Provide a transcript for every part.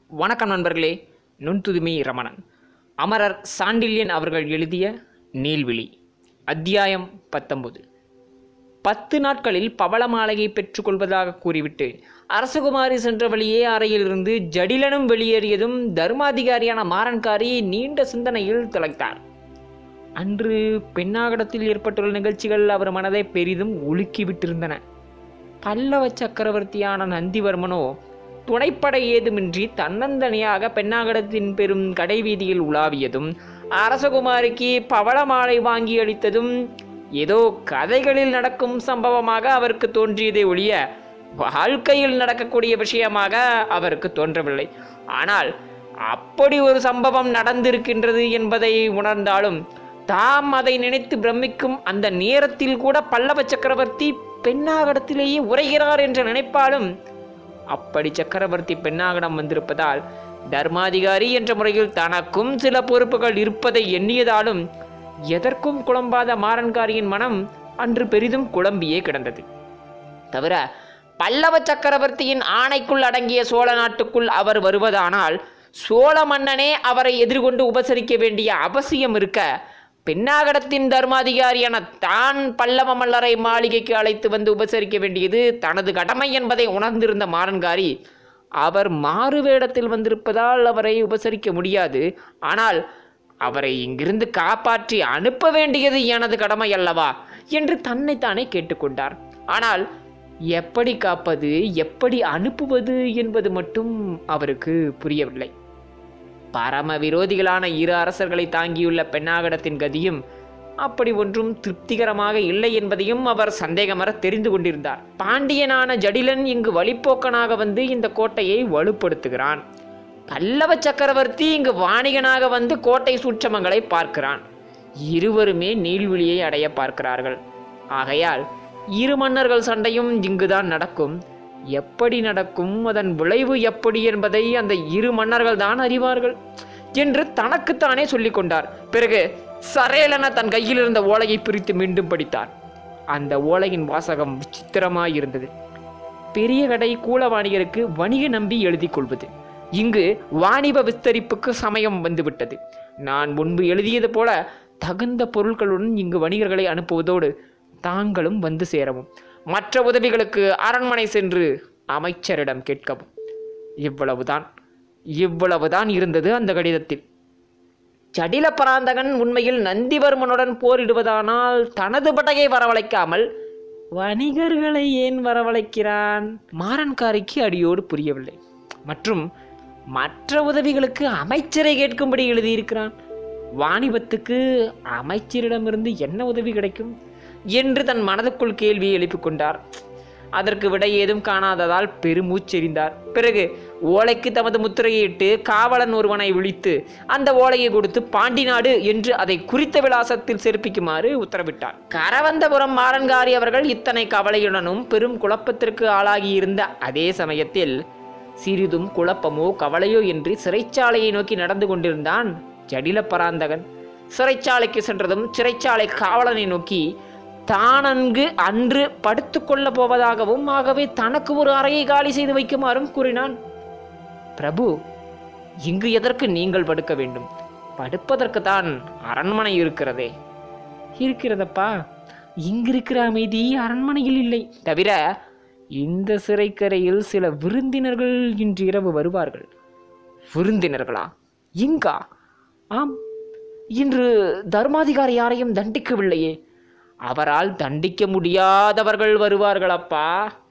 வணக்கம் நண்பர்களே நுண்துதுமி ரமணன் அமரர் சாண்டில்யன் அவர்கள் எழுதிய நீள்விழி அத்தியாயம் பத்தொன்பது பத்து நாட்களில் பவளமாலையை பெற்றுக்கொள்வதாக கூறிவிட்டு அரசகுமாரி சென்ற வழியே அறையிலிருந்து ஜடிலனும் வெளியேறியதும் தர்மாதிகாரியான மாறன்காரி நீண்ட சிந்தனையில் திளைத்தார் அன்று பெண்ணாகடத்தில் ஏற்பட்டுள்ள நிகழ்ச்சிகள் அவர் மனதை பெரிதும் உலுக்கிவிட்டிருந்தன பல்லவ சக்கரவர்த்தியான நந்திவர்மனோ துணைப்படை ஏதுமின்றி தன்னந்தனியாக பெண்ணாகடத்தின் பெரும் கடைவீதியில் உலாவியதும் அரசகுமாரிக்கு பவளமாலை வாங்கி அளித்ததும் ஏதோ கதைகளில் நடக்கும் சம்பவமாக அவருக்கு தோன்றியதை ஒழிய வாழ்க்கையில் நடக்கக்கூடிய விஷயமாக அவருக்கு தோன்றவில்லை ஆனால் அப்படி ஒரு சம்பவம் நடந்திருக்கின்றது என்பதை உணர்ந்தாலும் தாம் அதை நினைத்து பிரமிக்கும் அந்த நேரத்தில் கூட பல்லவ சக்கரவர்த்தி பெண்ணாகடத்திலேயே உரைகிறார் என்ற நினைப்பாலும் அப்படி சக்கரவர்த்தி பெண்ணாகடம் வந்திருப்பதால் தர்மாதிகாரி என்ற முறையில் தனக்கும் சில பொறுப்புகள் இருப்பதை எண்ணியதாலும் எதற்கும் குழம்பாத மாறன்காரியின் மனம் அன்று பெரிதும் குழம்பியே கிடந்தது தவிர பல்லவ சக்கரவர்த்தியின் ஆணைக்குள் அடங்கிய சோழ நாட்டுக்குள் அவர் வருவதானால் சோழ மன்னனே அவரை எதிர்கொண்டு உபசரிக்க வேண்டிய அவசியம் இருக்க பெண்ணாகடத்தின் தர்மாதிகாரியான தான் பல்லவ மல்லரை மாளிகைக்கு அழைத்து வந்து உபசரிக்க வேண்டியது தனது கடமை என்பதை உணர்ந்திருந்த மாறன்காரி அவர் மாறு வேடத்தில் வந்திருப்பதால் அவரை உபசரிக்க முடியாது ஆனால் அவரை இங்கிருந்து காப்பாற்றி அனுப்ப வேண்டியது எனது கடமை அல்லவா என்று தன்னைத்தானே கேட்டுக்கொண்டார் ஆனால் எப்படி காப்பது எப்படி அனுப்புவது என்பது மட்டும் அவருக்கு புரியவில்லை பரம விரோதிகளான இரு அரசர்களை தாங்கியுள்ள பெண்ணாகடத்தின் கதியும் அப்படி ஒன்றும் திருப்திகரமாக இல்லை என்பதையும் அவர் சந்தேகமற தெரிந்து கொண்டிருந்தார் பாண்டியனான ஜடிலன் இங்கு வழிப்போக்கனாக வந்து இந்த கோட்டையை வலுப்படுத்துகிறான் பல்லவ சக்கரவர்த்தி இங்கு வாணிகனாக வந்து கோட்டை சூட்சமங்களை பார்க்கிறான் இருவருமே நீள்விழியை அடைய பார்க்கிறார்கள் ஆகையால் இரு மன்னர்கள் சண்டையும் இங்குதான் நடக்கும் எப்படி நடக்கும் அதன் விளைவு எப்படி என்பதை அந்த இரு மன்னர்கள் தான் அறிவார்கள் என்று தனக்குத்தானே சொல்லிக் கொண்டார் பிறகு சரேலென தன் கையில் இருந்த ஓலையை பிரித்து மீண்டும் படித்தார் அந்த ஓலையின் வாசகம் விசித்திரமாயிருந்தது பெரிய கடை கூலவாணிகருக்கு வணிக நம்பி எழுதி கொள்வது இங்கு வாணிப விஸ்தரிப்புக்கு சமயம் வந்துவிட்டது நான் முன்பு எழுதியது போல தகுந்த பொருட்களுடன் இங்கு வணிகர்களை அனுப்புவதோடு தாங்களும் வந்து சேரவும் மற்ற உதவிகளுக்கு அரண்மனை சென்று அமைச்சரிடம் கேட்கவும் இவ்வளவுதான் இவ்வளவுதான் இருந்தது அந்த கடிதத்தில் ஜடில பராந்தகன் உண்மையில் நந்திவர்மனுடன் போரிடுவதானால் தனது படையை வரவழைக்காமல் வணிகர்களை ஏன் வரவழைக்கிறான் மாறன்காரிக்கு அடியோடு புரியவில்லை மற்றும் மற்ற உதவிகளுக்கு அமைச்சரை கேட்கும்படி எழுதியிருக்கிறான் வாணிபத்துக்கு அமைச்சரிடமிருந்து என்ன உதவி கிடைக்கும் என்று தன் மனதுக்குள் கேள்வியை எழுப்பிக் கொண்டார் அதற்கு விடை ஏதும் காணாததால் பெருமூச்செறிந்தார் பிறகு ஓலைக்கு தமது முத்திரையிட்டு காவலன் ஒருவனை விழித்து அந்த ஓலையை கொடுத்து பாண்டி நாடு என்று அதை குறித்த விலாசத்தில் சிறப்பிக்குமாறு உத்தரவிட்டார் கரவந்தபுரம் மாறன்காரி அவர்கள் இத்தனை கவலையுடனும் பெரும் குழப்பத்திற்கு ஆளாகியிருந்த அதே சமயத்தில் சிறிதும் குழப்பமோ கவலையோ என்று சிறைச்சாலையை நோக்கி நடந்து கொண்டிருந்தான் ஜடில பராந்தகன் சிறைச்சாலைக்கு சென்றதும் சிறைச்சாலை காவலனை நோக்கி தான் அங்கு அன்று படுத்துக்கொள்ள போவதாகவும் ஆகவே தனக்கு ஒரு அறையை காலி செய்து வைக்குமாறும் கூறினான் பிரபு இங்கு எதற்கு நீங்கள் படுக்க வேண்டும் படுப்பதற்கு தான் அரண்மனை இருக்கிறதே இருக்கிறதப்பா இங்கிருக்கிற அமைதி அரண்மனையில் இல்லை தவிர இந்த சிறைக்கரையில் சில விருந்தினர்கள் இன்று இரவு வருவார்கள் விருந்தினர்களா இங்கா ஆம் இன்று தர்மாதிகாரி யாரையும் தண்டிக்கவில்லையே அவரால் தண்டிக்க முடியாதவர்கள் வருவார்கள் அப்பா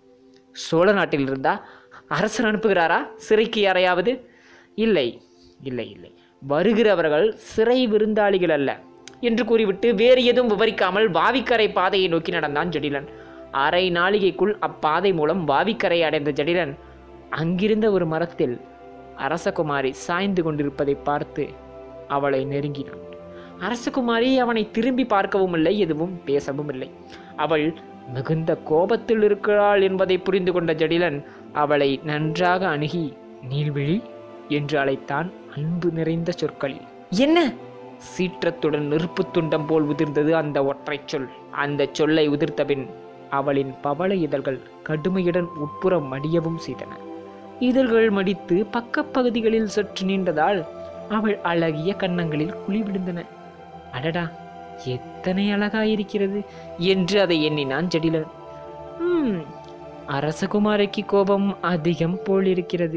சோழ நாட்டில் இருந்தா அரசர் அனுப்புகிறாரா சிறைக்கு யாரையாவது இல்லை இல்லை இல்லை வருகிறவர்கள் சிறை விருந்தாளிகள் அல்ல என்று கூறிவிட்டு வேறு எதுவும் விவரிக்காமல் வாவிக்கரை பாதையை நோக்கி நடந்தான் ஜடிலன் அரை நாளிகைக்குள் அப்பாதை மூலம் வாவிக்கரை அடைந்த ஜடிலன் அங்கிருந்த ஒரு மரத்தில் அரசகுமாரி சாய்ந்து கொண்டிருப்பதை பார்த்து அவளை நெருங்கினான் அரசகுமாரி அவனை திரும்பி பார்க்கவும் இல்லை எதுவும் பேசவும் இல்லை அவள் மிகுந்த கோபத்தில் இருக்கிறாள் என்பதை புரிந்து கொண்ட ஜடிலன் அவளை நன்றாக அணுகி நீள்விழி என்று அழைத்தான் அன்பு நிறைந்த சொற்களில் என்ன சீற்றத்துடன் நெருப்புத் துண்டம் போல் உதிர்ந்தது அந்த ஒற்றைச் சொல் அந்த சொல்லை உதிர்த்தபின் அவளின் பவள இதழ்கள் கடுமையுடன் உட்புறம் மடியவும் செய்தன இதழ்கள் மடித்து பக்கப்பகுதிகளில் சற்று நீண்டதால் அவள் அழகிய கன்னங்களில் குழி விழுந்தன அடடா எத்தனை அழகாயிருக்கிறது என்று அதை எண்ணினான் ஜடிலன் "ம், அரசகுமாரிக்கு கோபம் அதிகம் போல் இருக்கிறது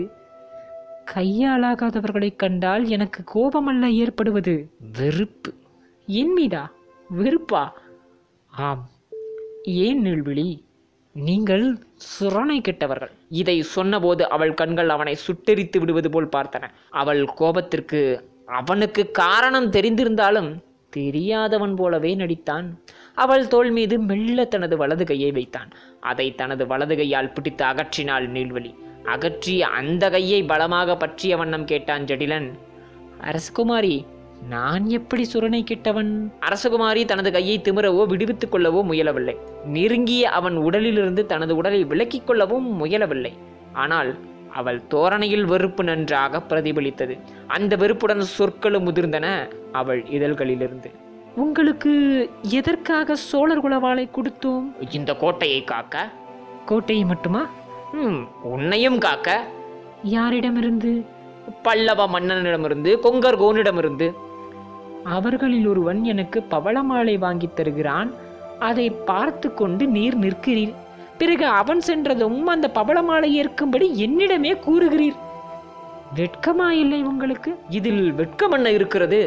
கையாளாகாதவர்களைக் கண்டால் எனக்கு கோபமல்ல ஏற்படுவது வெறுப்பு என் மீதா வெறுப்பா ஆம் ஏன் நீள்விழி நீங்கள் சுரணை கெட்டவர்கள் இதை சொன்னபோது அவள் கண்கள் அவனை சுட்டெரித்து விடுவது போல் பார்த்தன அவள் கோபத்திற்கு அவனுக்கு காரணம் தெரிந்திருந்தாலும் தெரியாதவன் போலவே நடித்தான் அவள் தோள் மீது மெல்ல தனது வலது கையை வைத்தான் அதை தனது வலது கையால் பிடித்து அகற்றினாள் நீள்வழி அகற்றி அந்த கையை பலமாக பற்றிய வண்ணம் கேட்டான் ஜடிலன் அரசகுமாரி நான் எப்படி சுரணை கெட்டவன் அரசகுமாரி தனது கையை திமிரவோ விடுவித்துக் கொள்ளவோ முயலவில்லை நெருங்கிய அவன் உடலிலிருந்து தனது உடலை விலக்கிக் கொள்ளவும் முயலவில்லை ஆனால் அவள் தோரணையில் வெறுப்பு நன்றாக பிரதிபலித்தது அந்த வெறுப்புடன் சொற்களும் முதிர்ந்தன அவள் இதழ்களிலிருந்து உங்களுக்கு எதற்காக சோழர் குலவாளை கொடுத்தோம் இந்த கோட்டையை காக்க கோட்டையை மட்டுமா ம் உன்னையும் காக்க யாரிடமிருந்து பல்லவ மன்னனிடமிருந்து கொங்கர் கோனிடமிருந்து அவர்களில் ஒருவன் எனக்கு பவளமாலை வாங்கித் தருகிறான் அதை பார்த்து கொண்டு நீர் நிற்கிறீர் பிறகு அவன் சென்றதும் அந்த பவளமாலை ஏற்கும்படி என்னிடமே கூறுகிறீர் வெட்கமா இல்லை உங்களுக்கு இதில் வெட்கம் என்ன இருக்கிறது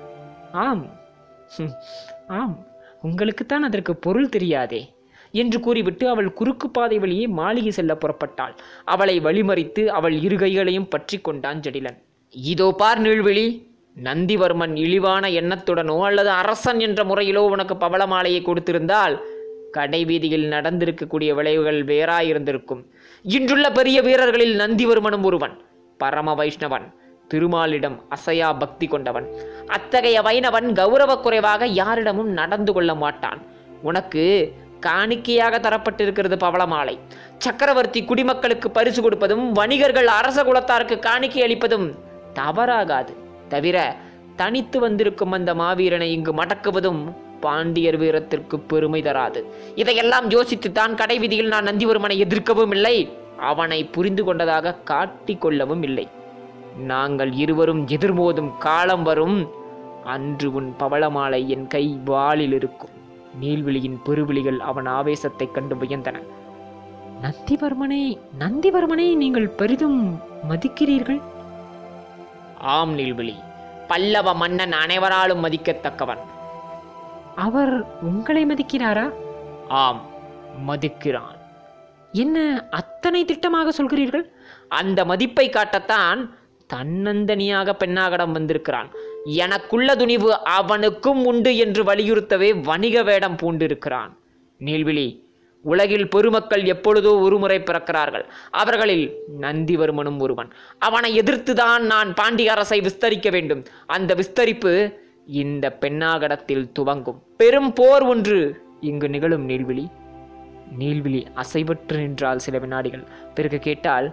ஆம் ஹம், ஆம் உங்களுக்குத்தான் அதற்கு பொருள் தெரியாதே என்று கூறிவிட்டு அவள் குறுக்கு பாதை வழியே மாளிகை செல்ல புறப்பட்டாள் அவளை வழிமறித்து அவள் இரு கைகளையும் பற்றி கொண்டான் ஜடிலன் இதோ பார் நீழ்விழி நந்திவர்மன் இழிவான எண்ணத்துடனோ அல்லது அரசன் என்ற முறையிலோ உனக்கு பவள மாலையை கொடுத்திருந்தால் கடை வீதியில் நடந்திருக்கக்கூடிய விளைவுகள் வேறாயிருந்திருக்கும் இன்றுள்ள பெரிய வீரர்களில் நந்திவர்மனும் ஒருவன் பரம வைஷ்ணவன் திருமாலிடம் அசையா பக்தி கொண்டவன் அத்தகைய வைணவன் கௌரவ குறைவாக யாரிடமும் நடந்து கொள்ள மாட்டான் உனக்கு காணிக்கையாக தரப்பட்டிருக்கிறது பவளமாலை சக்கரவர்த்தி குடிமக்களுக்கு பரிசு கொடுப்பதும் வணிகர்கள் அரச குலத்தாருக்கு காணிக்கை அளிப்பதும் தவறாகாது தவிர தனித்து வந்திருக்கும் அந்த மாவீரனை இங்கு மடக்குவதும் பாண்டியர் வீரத்திற்கு பெருமை தராது இதையெல்லாம் யோசித்துத்தான் கடை விதியில் நான் நந்திவர்மனை எதிர்க்கவும் இல்லை அவனை புரிந்து கொண்டதாக காட்டிக் கொள்ளவும் இல்லை நாங்கள் இருவரும் எதிர்மோதும் காலம் வரும் அன்று உன் பவளமாலை என் கை வாளில் இருக்கும் நீள்விழியின் பெருவிழிகள் அவன் ஆவேசத்தைக் கண்டு வியந்தன நந்திவர்மனை நந்திவர்மனை நீங்கள் பெரிதும் மதிக்கிறீர்கள் ஆம் நீள்விழி பல்லவ மன்னன் அனைவராலும் மதிக்கத்தக்கவன் அவர் உங்களை மதிக்கிறாரா ஆம் மதிக்கிறான் என்ன அத்தனை திட்டமாக சொல்கிறீர்கள் அந்த மதிப்பை காட்டத்தான் தன்னந்தனியாக பெண்ணாகடம் வந்திருக்கிறான் எனக்குள்ள துணிவு அவனுக்கும் உண்டு என்று வலியுறுத்தவே வணிக வேடம் பூண்டிருக்கிறான் நீள்விழி உலகில் பெருமக்கள் எப்பொழுதோ ஒருமுறை பிறக்கிறார்கள் அவர்களில் நந்திவர்மனும் ஒருவன் அவனை எதிர்த்துதான் நான் பாண்டிய அரசை விஸ்தரிக்க வேண்டும் அந்த விஸ்தரிப்பு இந்த பெண்ணாகடத்தில் துவங்கும் பெரும் போர் ஒன்று இங்கு நிகழும் நீள்விழி நீள்விழி அசைவற்று நின்றால் சில வினாடிகள் பிறகு கேட்டால்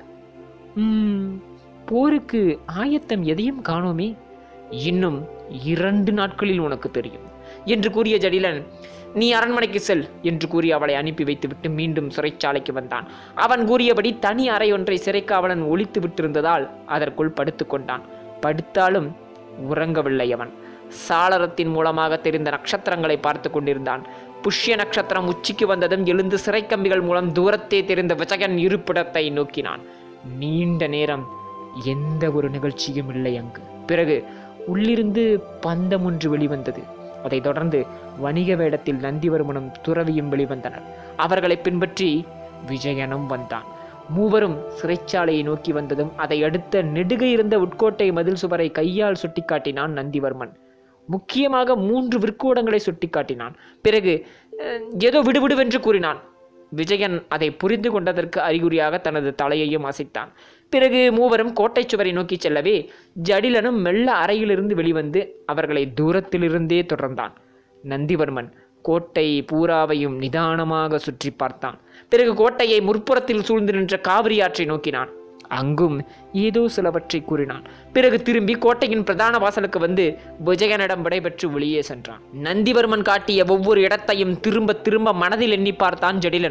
"ம், போருக்கு ஆயத்தம் எதையும் காணோமே இன்னும் இரண்டு நாட்களில் உனக்கு தெரியும் என்று கூறிய ஜடிலன் நீ அரண்மனைக்கு செல் என்று கூறி அவளை அனுப்பி வைத்துவிட்டு மீண்டும் சிறைச்சாலைக்கு வந்தான் அவன் கூறியபடி தனி அறை ஒன்றை சிறைக்காவலன் ஒளித்து விட்டிருந்ததால் அதற்குள் படுத்துக்கொண்டான் படுத்தாலும் உறங்கவில்லை அவன் சாளரத்தின் மூலமாக தெரிந்த நட்சத்திரங்களை பார்த்து கொண்டிருந்தான் புஷ்ய நட்சத்திரம் உச்சிக்கு வந்ததும் எழுந்து சிறைக்கம்பிகள் மூலம் தூரத்தே தெரிந்த விஜயன் இருப்பிடத்தை நோக்கினான் நீண்ட நேரம் எந்த ஒரு நிகழ்ச்சியும் இல்லை அங்கு பிறகு உள்ளிருந்து பந்தம் ஒன்று வெளிவந்தது அதைத் தொடர்ந்து வணிக வேடத்தில் நந்திவர்மனும் துறவியும் வெளிவந்தனர் அவர்களை பின்பற்றி விஜயனும் வந்தான் மூவரும் சிறைச்சாலையை நோக்கி வந்ததும் அதை அடுத்த நெடுக இருந்த உட்கோட்டை மதில் சுவரை கையால் சுட்டிக்காட்டினான் நந்திவர்மன் முக்கியமாக மூன்று விற்கூடங்களை சுட்டிக்காட்டினான் பிறகு அஹ், ஏதோ விடுவிடுவென்று கூறினான் விஜயன் அதை புரிந்து கொண்டதற்கு அறிகுறியாக தனது தலையையும் அசைத்தான் பிறகு மூவரும் கோட்டைச் சுவரை நோக்கி செல்லவே ஜடிலனும் மெல்ல அறையிலிருந்து வெளிவந்து அவர்களை தூரத்திலிருந்தே தொடர்ந்தான் நந்திவர்மன் கோட்டை பூராவையும் நிதானமாக சுற்றி பார்த்தான் பிறகு கோட்டையை முற்புறத்தில் சூழ்ந்து நின்ற காவிரி ஆற்றை நோக்கினான் அங்கும் ஏதோ சிலவற்றை கூறினான் பிறகு திரும்பி கோட்டையின் பிரதான வாசலுக்கு வந்து விஜயனிடம் விடைபெற்று வெளியே சென்றான் நந்திவர்மன் காட்டிய ஒவ்வொரு இடத்தையும் திரும்ப திரும்ப மனதில் எண்ணி பார்த்தான் ஜடிலன்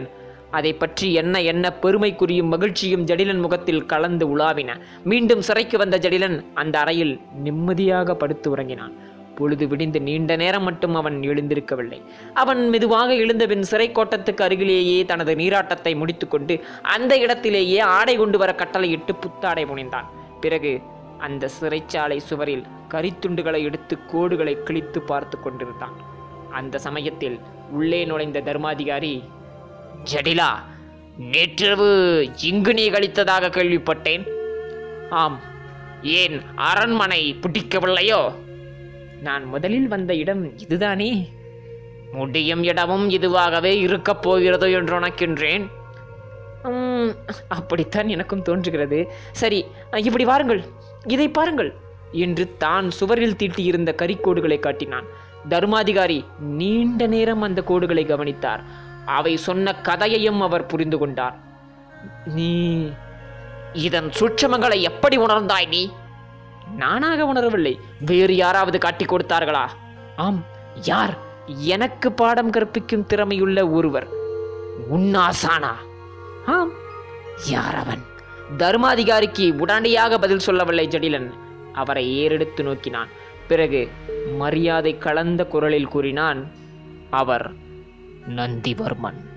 அதை பற்றி என்ன என்ன பெருமைக்குரியும் மகிழ்ச்சியும் ஜடிலன் முகத்தில் கலந்து உலாவின மீண்டும் சிறைக்கு வந்த ஜடிலன் அந்த அறையில் நிம்மதியாக படுத்து உறங்கினான் பொழுது விடிந்து நீண்ட நேரம் மட்டும் அவன் எழுந்திருக்கவில்லை அவன் மெதுவாக எழுந்தபின் சிறை கோட்டத்துக்கு அருகிலேயே தனது நீராட்டத்தை முடித்துக்கொண்டு அந்த இடத்திலேயே ஆடை கொண்டு வர கட்டளையிட்டு புத்தாடை புனைந்தான் பிறகு அந்த சிறைச்சாலை சுவரில் கரித்துண்டுகளை எடுத்து கோடுகளை கிழித்து பார்த்து கொண்டிருந்தான் அந்த சமயத்தில் உள்ளே நுழைந்த தர்மாதிகாரி ஜடிலா நேற்றிரவு இங்கு நீ கழித்ததாக கேள்விப்பட்டேன் ஆம் ஏன் அரண்மனை பிடிக்கவில்லையோ நான் முதலில் வந்த இடம் இதுதானே முடியும் இடமும் இதுவாகவே இருக்கப் போகிறதோ என்று உனக்கின்றேன் உம், அப்படித்தான் எனக்கும் தோன்றுகிறது சரி இப்படி வாருங்கள் இதை பாருங்கள் என்று தான் சுவரில் தீட்டியிருந்த கரிக்கோடுகளை காட்டினான் தர்மாதிகாரி நீண்ட நேரம் அந்த கோடுகளை கவனித்தார் அவை சொன்ன கதையையும் அவர் புரிந்து கொண்டார் நீ இதன் சூட்சமங்களை எப்படி உணர்ந்தாய் நீ நானாக உணரவில்லை வேறு யாராவது காட்டிக் கொடுத்தார்களா ஆம் யார் எனக்கு பாடம் கற்பிக்கும் திறமையுள்ள ஒருவர் உன்னாசானா ஆம் யார் அவன் தர்மாதிகாரிக்கு உடனடியாக பதில் சொல்லவில்லை ஜடிலன் அவரை ஏறெடுத்து நோக்கினான் பிறகு மரியாதை கலந்த குரலில் கூறினான் அவர் நந்திவர்மன்